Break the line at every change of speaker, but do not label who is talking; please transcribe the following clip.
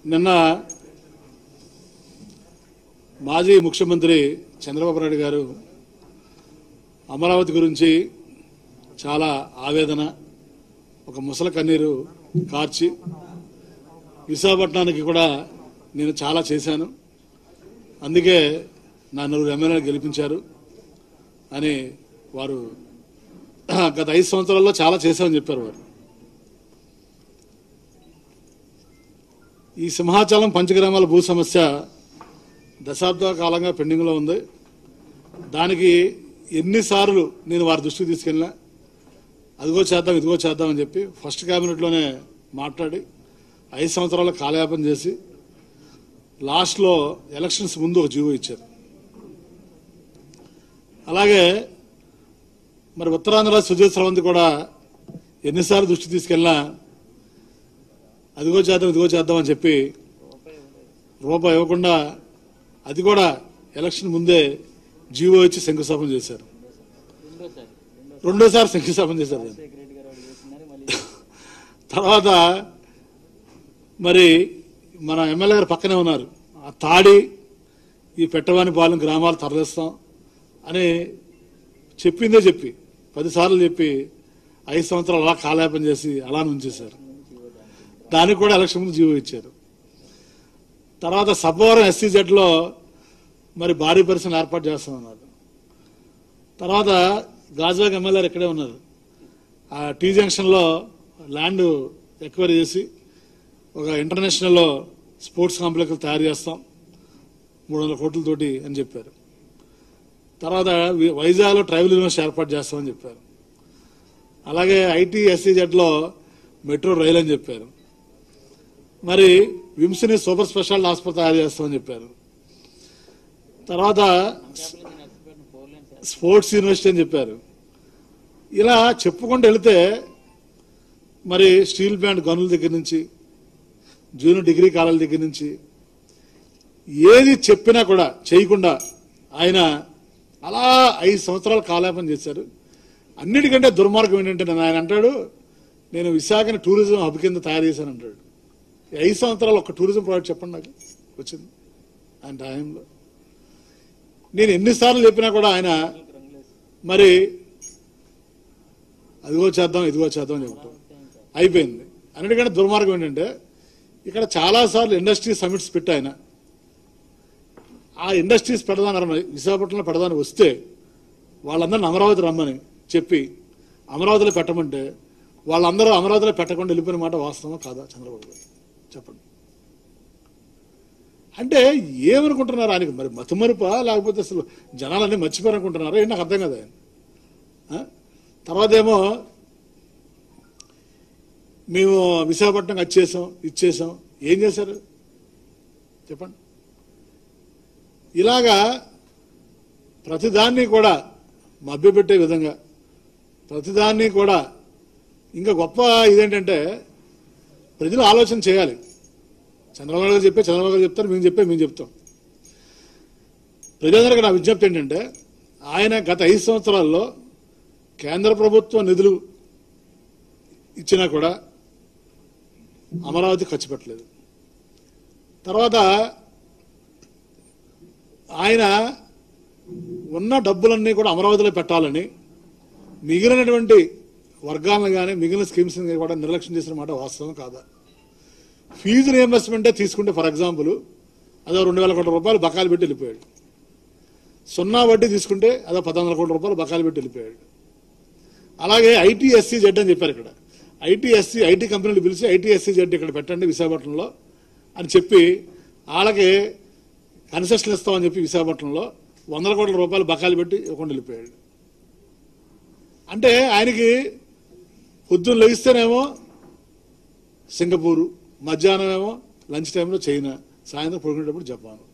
నిన్న మాజీ ముఖ్యమంత్రి చంద్రబాబు నాయుడు గారు అమరావతి గురించి చాలా ఆవేదన ఒక ముసల కన్నీరు కార్చి విశాఖపట్నానికి కూడా నేను చాలా చేశాను అందుకే నా నలుగురు ఎమ్మెల్యేలు గెలిపించారు అని వారు గత ఐదు సంవత్సరాల్లో చాలా చేశామని చెప్పారు వారు ఈ సింహాచలం పంచగ్రామాల భూ సమస్య దశాబ్దాల కాలంగా పెండింగ్లో ఉంది దానికి ఎన్నిసార్లు నేను వారి దృష్టికి తీసుకెళ్ళినా అదిగో చేద్దాం ఇదిగో చేద్దాం అని చెప్పి ఫస్ట్ క్యాబినెట్లోనే మాట్లాడి ఐదు సంవత్సరాల కాలయాపన చేసి లాస్ట్లో ఎలక్షన్స్ ముందు ఒక జీవో ఇచ్చారు అలాగే మరి ఉత్తరాంధ్ర సుజయ్ స్రవంతి కూడా ఎన్నిసార్లు దృష్టి తీసుకెళ్ళినా అదిగో చేద్దాం ఇదిగో చేద్దాం అని చెప్పి రూపాయి ఇవ్వకుండా అది కూడా ఎలక్షన్ ముందే జీవో ఇచ్చి శంకుస్థాపన చేశారు
రెండోసారి రెండో
రెండోసారి శంకుస్థాపన చేశారు దాన్ని.
శేఖర్ రెడ్డి గారు ఒకటి చేస్తున్నారు మళ్ళీ
తర్వాత మరి మన ఎమ్మెల్యే గారు పక్కనే ఉన్నారు ఆ తాడి ఈ పెట్టవాని పాలెం గ్రామాలు తరలిస్తాం అని చెప్పిందే చెప్పి పదిసార్లు చెప్పి ఐదు సంవత్సరాలు అలా కాలయాపన చేసి అలా ఉంచేశారు దానికి కూడా ఎలక్షన్ ముందు జీవో ఇచ్చారు తర్వాత సబ్బవరం ఎస్సీజెడ్లో మరి భారీ పరిశ్రమ ఏర్పాటు చేస్తామన్నారు తర్వాత గాజువాక ఎమ్మెల్యేలు ఇక్కడే ఉన్నారు ఆ టీ జంక్షన్లో ల్యాండ్ ఎక్వైరీ చేసి ఒక ఇంటర్నేషనల్లో స్పోర్ట్స్ కాంప్లెక్స్ తయారు చేస్తాం మూడు వందల కోట్లతోటి అని చెప్పారు తర్వాత వి- వైజాగ్లో ట్రైబల్ యూనివర్సిటీ ఏర్పాటు చేస్తామని చెప్పారు అలాగే ఐటీ ఎస్సీజెడ్లో మెట్రో రైలు అని చెప్పారు మరి విమ్స్ని సూపర్ స్పెషాలిటీ హాస్పిటల్ తయారు చేస్తామని చెప్పారు తర్వాత
capital Narsipeta four lane sir
sports university అని చెప్పారు ఇలా చెప్పుకుంటూ వెళితే మరి స్టీల్ ప్లాంట్ గనుల దగ్గర నుంచి జూనియర్ డిగ్రీ కాలేజీల దగ్గర నుంచి ఏది చెప్పినా కూడా చేయకుండా ఆయన అలా ఐదు సంవత్సరాలు కాలాపన చేశారు అన్నిటికంటే దుర్మార్గం ఏంటంటే నేను ఆయన అంటాడు నేను విశాఖని టూరిజం హబ్ కింద తయారు చేశాను అంటాడు ఈ ఐదు సంవత్సరాలు ఒక టూరిజం ప్రాజెక్ట్ చెప్పండి నాకు వచ్చింది ఆయన టైంలో నేను ఎన్నిసార్లు చెప్పినా కూడా ఆయన మరి అదిగో చేద్దాం ఇదిగో చేద్దాం అని చెప్తాం అయిపోయింది అన్నిటికంటే దుర్మార్గం ఏంటంటే ఇక్కడ చాలాసార్లు ఇండస్ట్రీ సమిట్స్ పెట్టి ఆయన ఆ ఇండస్ట్రీస్ పెడదాని విశాఖపట్నంలో పెడదాని వస్తే వాళ్ళందరిని అమరావతి రమ్మని చెప్పి అమరావతిలో పెట్టమంటే వాళ్ళందరూ అమరావతిలో పెట్టకుండా వెళ్ళిపోయిన మాట వాస్తవం కాదా చంద్రబాబు గారు చెప్పండి అంటే ఏమనుకుంటున్నారు ఆయనకి మరి మతుమరుపా లేకపోతే అసలు జనాలన్నీ మర్చిపోయారనుకుంటున్నారా ఏంటి నాకు అర్థం కదా ఆయన ఆ? తర్వాత ఏమో మేము విశాఖపట్నం వచ్చేసాం ఇచ్చేసాం ఏం చేశారు చెప్పండి ఇలాగా ప్రతిదాన్ని కూడా మభ్యపెట్టే విధంగా ప్రతిదాన్ని కూడా ఇంకా గొప్ప ఇదేంటంటే ప్రజలు ఆలోచన చేయాలి చంద్రబాబు నాయుడు గారు చెప్పే చంద్రబాబు గారు చెప్తారు మేము చెప్పే మేము చెప్తాం ప్రజలందరికీ నా విజ్ఞప్తి ఏంటంటే ఆయన గత ఐదు సంవత్సరాల్లో కేంద్ర ప్రభుత్వ నిధులు ఇచ్చినా కూడా అమరావతి ఖర్చు పెట్టలేదు తర్వాత ఆయన ఉన్న డబ్బులన్నీ కూడా అమరావతిలో పెట్టాలని మిగిలినటువంటి వర్గాలను కానీ మిగిలిన స్కీమ్స్ కూడా నిర్లక్ష్యం చేసిన మాట వాస్తవం కాదా ఫీజు రియంబర్స్మెంటే తీసుకుంటే ఫర్ ఎగ్జాంపుల్ అదో రెండు వేల కోట్ల రూపాయలు బకాయిలు పెట్టి వెళ్ళిపోయాడు సున్నా వడ్డీ తీసుకుంటే అదో పద్నాలుగు కోట్ల రూపాయలు బకాయిలు పెట్టి వెళ్ళిపోయాడు అలాగే ఐటీఎస్సీ జెడ్ అని చెప్పారు ఇక్కడ ఐటీఎస్సీ ఐటీ కంపెనీలు పిలిచి ఐటీఎస్సీ జెడ్ ఇక్కడ పెట్టండి విశాఖపట్నంలో అని చెప్పి వాళ్ళకి కన్సెషన్ ఇస్తామని చెప్పి విశాఖపట్నంలో వందల కోట్ల రూపాయలు బకాయిలు పెట్టి ఇవ్వకుండా వెళ్ళిపోయాడు అంటే ఆయనకి పొద్దున్న లెగిస్తేనేమో సింగపూరు మధ్యాహ్నం ఏమో లంచ్ టైంలో చైనా సాయంత్రం పడుకునేటప్పుడు జపాన్